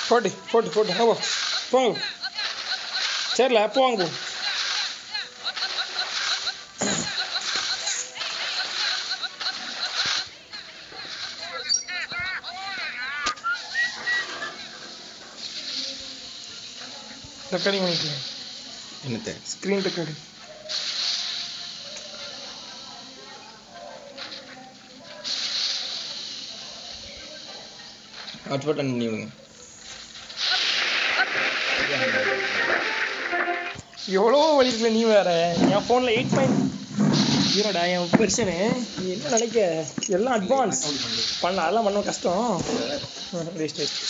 போட்டு போட்டு போட்டு ஆ, போ போங்க சரில போவாங்க போ ரெக்கார்டிங் பண்ணிக்கலாம் என்னத்தை ஸ்க்ரீன் ரெக்கார்டிங் ஹாட்ஸ்பாட் ஆன் பண்ணி விடுங்க எவ்வளோ வழி இருக்குல்ல நீ வேற என் ஃபோனில் எயிட் பாயிண்ட் ஜீரோடா என் பெருசனு நீ என்ன நினைக்க எல்லாம் அட்வான்ஸ் பண்ண அதெல்லாம் பண்ண கஷ்டம் வேஸ்ட் வேஸ்ட்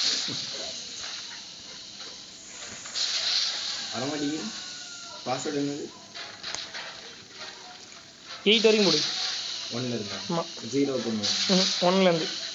வரமாட்டேங்குது பாஸ்வேர்டு என்னது எயிட் வரைக்கும் போடு ஒன்ல இருந்தா ஆமாம் ஜீரோ பண்ணுவோம் ஒன்லேருந்து